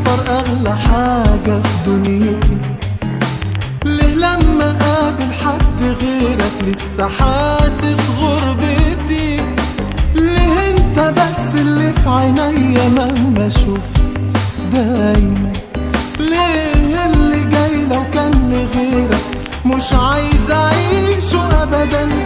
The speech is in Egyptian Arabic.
تختار اغلى حاجة في دنيتي ليه لما اقابل حد غيرك لسه حاسس غربتي ليه انت بس اللي في عينيا مهما شفت دايما ليه اللي جاي لو كان لغيرك مش عايز اعيشه ابدا